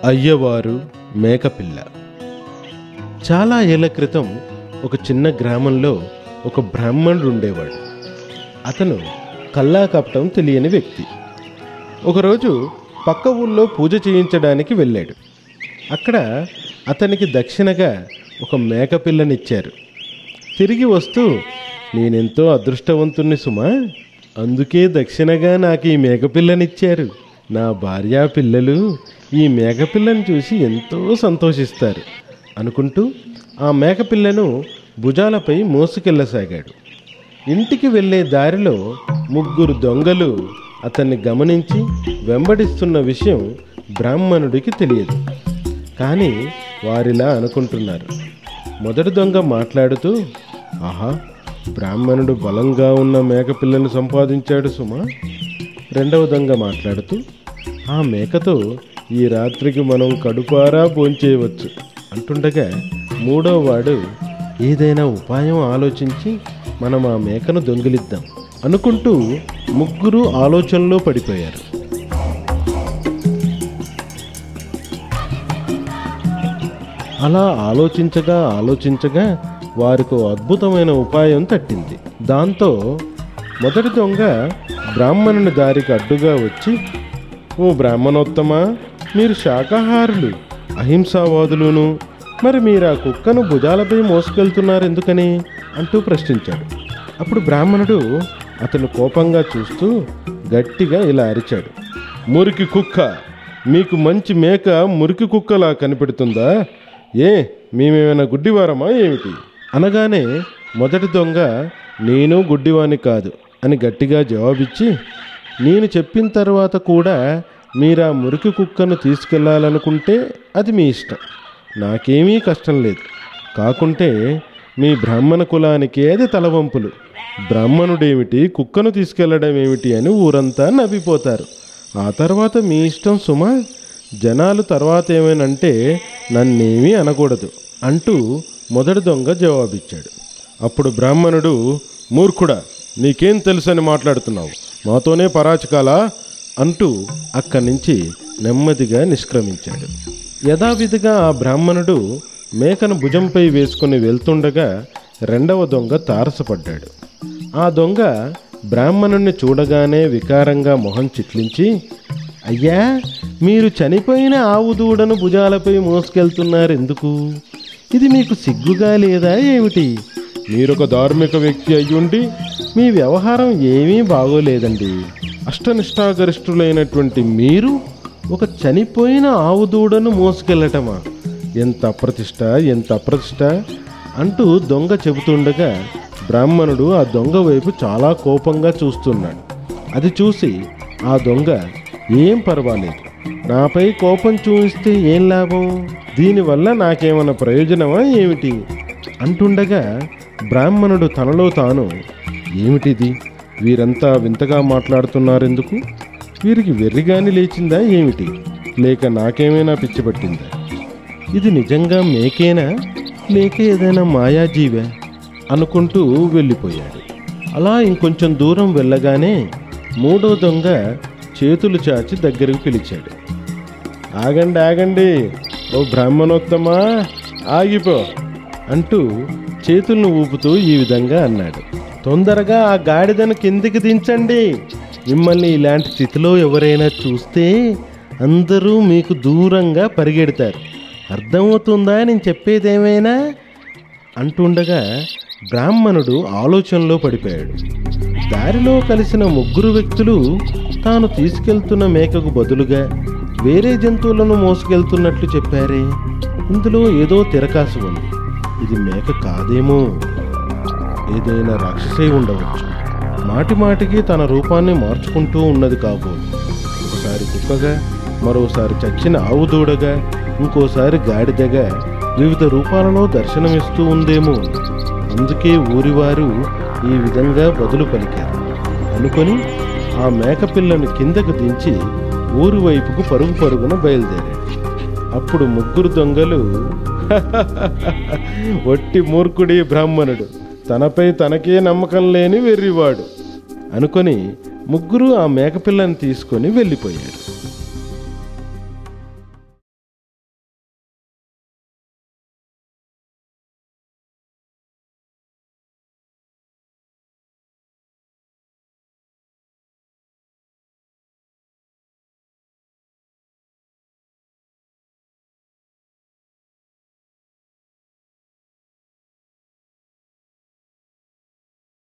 అయ్యవారు మేకపిల్ల చాలా ఏళ్ల క్రితం ఒక చిన్న గ్రామంలో ఒక బ్రాహ్మణుడు ఉండేవాడు అతను కల్లా కపటం తెలియని వ్యక్తి ఒకరోజు పక్క ఊళ్ళో పూజ చేయించడానికి వెళ్ళాడు అక్కడ అతనికి దక్షిణగా ఒక మేకపిల్లనిచ్చారు తిరిగి వస్తూ నేనెంతో అదృష్టవంతుణ్ణి సుమా అందుకే దక్షిణగా నాకు ఈ మేకపిల్లనిచ్చారు నా భార్యా పిల్లలు ఈ మేకపిల్లని చూసి ఎంతో సంతోషిస్తారు అనుకుంటూ ఆ మేకపిల్లను భుజాలపై మోసుకెళ్ళసాగాడు ఇంటికి వెళ్ళే దారిలో ముగ్గురు దొంగలు అతన్ని గమనించి వెంబడిస్తున్న విషయం బ్రాహ్మణుడికి తెలియదు కానీ వారిలా అనుకుంటున్నారు మొదటి దొంగ మాట్లాడుతూ ఆహా బ్రాహ్మణుడు బలంగా ఉన్న మేకపిల్లను సంపాదించాడు సుమా రెండవ దొంగ మాట్లాడుతూ ఆ మేకతో ఈ రాత్రికి మనం కడుపారా భోంచేయవచ్చు అంటుండగా మూడవ వాడు ఏదైనా ఉపాయం ఆలోచించి మనం ఆ మేకను దొంగిలిద్దాం అనుకుంటూ ముగ్గురు ఆలోచనలో పడిపోయారు అలా ఆలోచించగా ఆలోచించగా వారికి ఓ అద్భుతమైన ఉపాయం తట్టింది దాంతో మొదటి దొంగ బ్రాహ్మణుని దారికి అడ్డుగా వచ్చి ఓ బ్రాహ్మణోత్తమా మీరు శాకాహారులు అహింసావాదులును మరి మీరు ఆ కుక్కను భుజాలపై మోసుకెళ్తున్నారు ఎందుకని అంటూ ప్రశ్నించాడు అప్పుడు బ్రాహ్మణుడు అతను కోపంగా చూస్తూ గట్టిగా ఇలా అరిచాడు మురికి కుక్క మీకు మంచి మేక మురికి కుక్కలా కనిపెడుతుందా ఏ మేమేమైనా గుడ్డివారమా ఏమిటి అనగానే మొదటి దొంగ నేను గుడ్డివాని కాదు అని గట్టిగా జవాబిచ్చి నేను చెప్పిన తర్వాత కూడా మీరు ఆ మురికి కుక్కను తీసుకెళ్లాలనుకుంటే అది మీ ఇష్టం నాకేమీ కష్టం లేదు కాకుంటే మీ బ్రాహ్మణ కులానికి అది తలవంపులు బ్రాహ్మణుడేమిటి కుక్కను తీసుకెళ్లడం ఏమిటి అని ఊరంతా నవ్విపోతారు ఆ తర్వాత మీ ఇష్టం సుమా జనాలు తర్వాత ఏమైనంటే నన్నేమీ అనకూడదు అంటూ మొదటి దొంగ జవాబిచ్చాడు అప్పుడు బ్రాహ్మణుడు మూర్ఖుడా నీకేం తెలుసని మాట్లాడుతున్నావు మాతోనే పరాచకాలా అంటూ అక్కడి నుంచి నెమ్మదిగా నిష్క్రమించాడు యథావిధిగా ఆ బ్రాహ్మణుడు మేకను భుజంపై వేసుకుని వెళ్తుండగా రెండవ దొంగ తారసపడ్డాడు ఆ దొంగ బ్రాహ్మణుణ్ణి చూడగానే వికారంగా మొహం చిట్లించి అయ్యా మీరు చనిపోయిన ఆవు దూడను భుజాలపై మోసుకెళ్తున్నారు ఎందుకు ఇది మీకు సిగ్గుగా లేదా ఏమిటి మీరొక ధార్మిక వ్యక్తి అయ్యుండి మీ వ్యవహారం ఏమీ బాగోలేదండి అష్టనిష్టాగరిష్ఠులైనటువంటి మీరు ఒక చనిపోయిన ఆవు దూడను మోసుకెళ్ళటమా ఎంత అప్రతిష్ట ఎంత అప్రతిష్ట అంటూ దొంగ చెబుతుండగా బ్రాహ్మణుడు ఆ దొంగ వైపు చాలా కోపంగా చూస్తున్నాడు అది చూసి ఆ దొంగ ఏం పర్వాలేదు నాపై కోపం చూపిస్తే ఏం లాభం దీనివల్ల నాకేమైనా ప్రయోజనమా ఏమిటి అంటుండగా బ్రాహ్మణుడు తనలో తాను ఏమిటిది వీరంతా వింతగా మాట్లాడుతున్నారెందుకు వీరికి వెర్రిగాని లేచిందా ఏమిటి లేక నాకేమైనా పిచ్చి పట్టిందా ఇది నిజంగా మేకేనా లేక ఏదైనా మాయాజీవే అనుకుంటూ వెళ్ళిపోయాడు అలా ఇంకొంచెం దూరం వెళ్ళగానే మూడో దొంగ చేతులు చాచి దగ్గరకు పిలిచాడు ఆగండి ఆగండి ఓ బ్రాహ్మణోత్తమా ఆగిపో అంటూ చేతులను ఊపుతూ ఈ విధంగా అన్నాడు తొందరగా ఆ గాడిదను కిందికి దించండి మిమ్మల్ని ఇలాంటి స్థితిలో ఎవరైనా చూస్తే అందరూ మీకు దూరంగా పరిగెడతారు అర్థమవుతుందా నేను చెప్పేదేమైనా అంటుండగా బ్రాహ్మణుడు ఆలోచనలో పడిపోయాడు దారిలో కలిసిన ముగ్గురు వ్యక్తులు తాను తీసుకెళ్తున్న మేకకు బదులుగా వేరే జంతువులను మోసుకెళ్తున్నట్లు చెప్పారే ఇందులో ఏదో తిరకాసు ఉంది ఇది మేక కాదేమో ఏదైనా రాక్షసై ఉండవచ్చు మాటి మాటికి తన రూపాన్ని మార్చుకుంటూ ఉన్నది కాబోలు ఒకసారి కుక్కగా మరోసారి చచ్చిన ఆవు దూడగా ఇంకోసారి గాడిదగా వివిధ రూపాలలో దర్శనమిస్తూ ఉందేమో అందుకే ఊరివారు ఈ విధంగా బదులు పలికారు అనుకొని ఆ మేకపిల్లను కిందకు దించి ఊరు వైపుకు పరుగు పరుగున బయలుదేరాడు అప్పుడు ముగ్గురు దొంగలు ఒట్టి మూర్ఖుడి బ్రాహ్మణుడు తనపై తనకే నమ్మకం లేని వెర్రివాడు అనుకొని ముగ్గురు ఆ మేకపిల్లని తీసుకొని వెళ్ళిపోయారు